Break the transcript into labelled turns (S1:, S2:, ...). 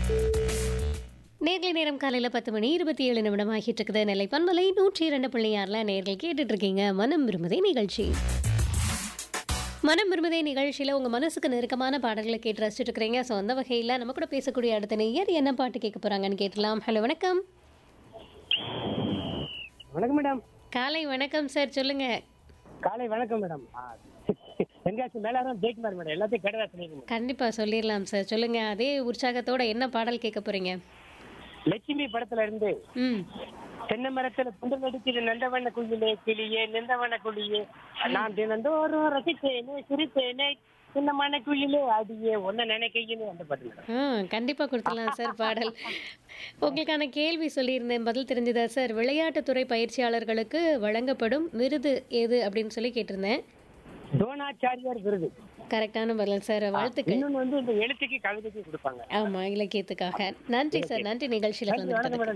S1: நேர்களை நேரம் காலையில் பத்து மணி இருபத்தி ஏழு நிமிடம் ஆகிட்டு இருக்குது நெல்லை பண்பலை நூற்றி இரண்டு புள்ளி ஆறில் நேர்கள் கேட்டுட்டு இருக்கீங்க மனம் விரும்புதே நிகழ்ச்சி மனம் விரும்புதே நிகழ்ச்சியில் உங்கள் மனசுக்கு நெருக்கமான பாடல்களை கேட்டு ரசிச்சுட்டு இருக்கிறீங்க ஸோ அந்த வகையில் நம்ம கூட பேசக்கூடிய அடுத்த நேயர் என்ன பாட்டு கேட்க போகிறாங்கன்னு கேட்கலாம் ஹலோ வணக்கம்
S2: வணக்கம் மேடம்
S1: காலை வணக்கம் சார் சொல்லுங்க
S2: காலை வணக்கம் மேடம் ஆ, தென்காசி மேலாரம் ஜெயக்குமார் மேடம் எல்லாத்தையும் கடவா சொல்லிருக்கேன்
S1: கண்டிப்பாக சொல்லிடலாம் சார் சொல்லுங்க அதே உற்சாகத்தோட என்ன பாடல் கேட்க போறீங்க
S2: லட்சுமி படத்துல இருந்து
S1: ம்
S2: தென்னை மரத்துல புண்டல் அடிக்குது நந்தவண்ண குயிலே கிளியே நந்தவண்ண குழியே நான் தினந்தோறும் ரசித்தேனே சிரித்தேனே சின்னமான குயிலே அடியே ஒன்ன நினைக்கையின்னு அந்த பாட்டு மேடம்
S1: ஆ கண்டிப்பாக கொடுத்துடலாம் சார் பாடல் உங்களுக்கான கேள்வி சொல்லியிருந்தேன் பதில் தெரிஞ்சதா சார் விளையாட்டுத்துறை பயிற்சியாளர்களுக்கு வழங்கப்படும் விருது எது அப்படின்னு சொல்லி கேட்டிருந்தேன்
S2: துரோணாச்சாரியார் விருது
S1: கரெக்டான பதில் சார் வாழ்த்துக்கள்
S2: இன்னொன்னு வந்து இந்த எழுத்துக்கு கவிதைக்கு கொடுப்பாங்க
S1: ஆமா இலக்கியத்துக்காக நன்றி சார் நன்றி நிகழ்ச்சியில்
S2: நன்றி, வணக்கம்
S1: கலந்துக்கிட்டதுக்கு
S2: மேடம்